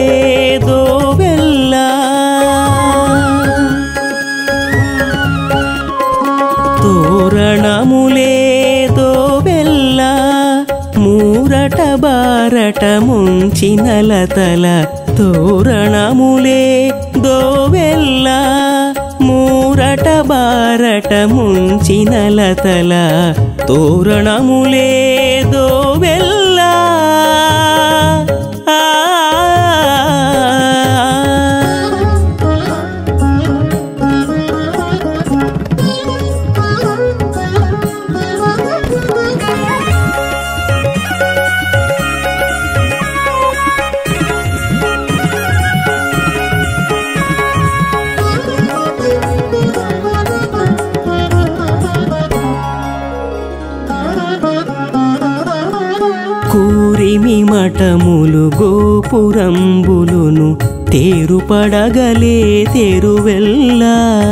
దోవెల్లా తోరణములే దోవెల్లా మూరట బారట ముంచిన లతల తోరణములే దోవెల్లా మూరట బారట ముంచిన లతల తోరణములే దోవెల్లా ఆ కూరిమి మఠములు గోపురంబులును తేరు పడగలే తెరువెల్లా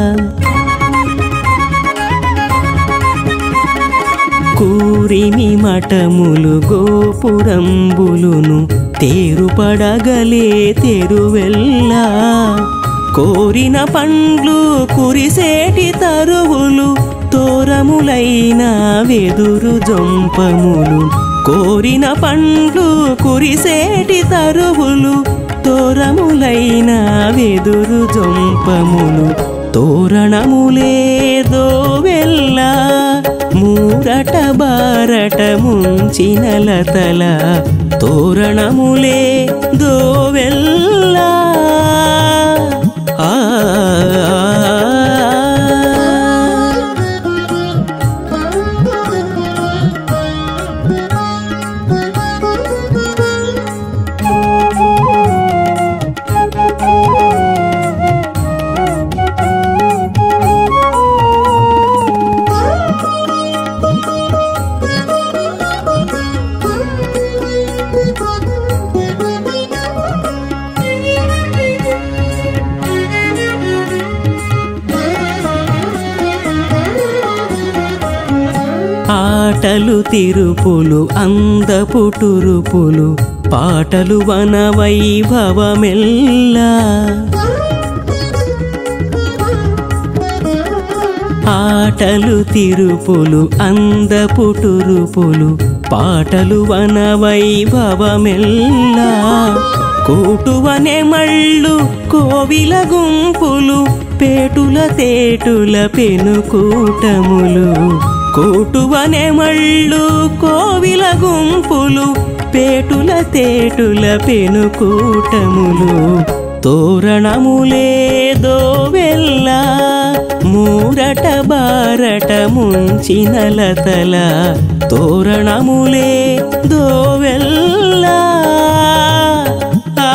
కూరిమి మఠములు గోపురంబులును తేరు పడగలే తెరువెల్లా కోరిన పండ్లు కురిసేటి తరువులు తోరములైన వెదురు జొంపములు కోరిన పండ్లు కురిసేటి తరువులు తోరములైన వెదురు జొంపములు తోరణములేదో వెళ్ళా మూరట బారట ముంచిన లతల తోరణములే దోవెల్లా ఆ ఆటలు తిరుపులు అందపుటురుపులు పాటలు వన వైభవమెల్లా ఆటలు తిరుపులు అందపుటురుపులు పాటలు వన వైభవమెల్లా కూటువనే మళ్ళు కోవిల గుంపులు పేటుల తేటుల పెనుకూటములు కూటువనే మళ్ళు కోవిల గుంపులు పేటుల తేటుల పెనుకూటములు తోరణములేదో వెళ్ళా మూరట బారట ముంచిన లతల తోరణములే దోవెల్లా ఆ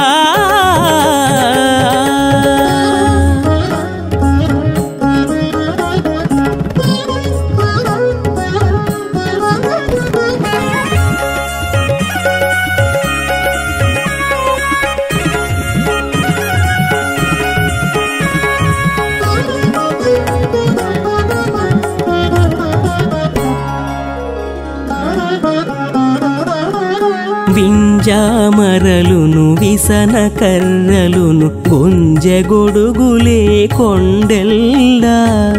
వింజామరలును విసన కర్రలును గొంజెగొడుగులే కొండెల్లా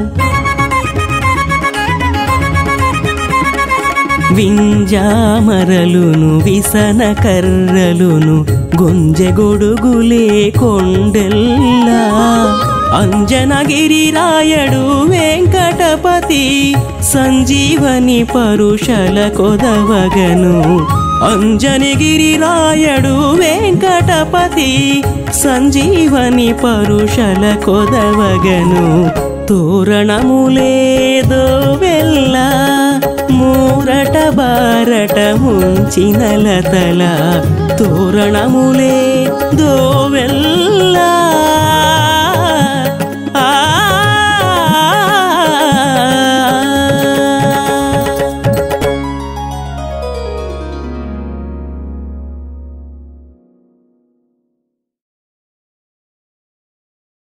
వింజామరలును విసన కర్రలును గొంజెగొడుగులే కొండెల్లా అంజనగిరి రాయడు వెంకటపతి సంజీవని పరుషల కొదవగను అంజనగిరి రాయడు వెంకటపతి సంజీవని పరుషల కొదవగను తోరణములేదో వెళ్ళా మూరట బారట ముంచిన లతల తోరణములే దో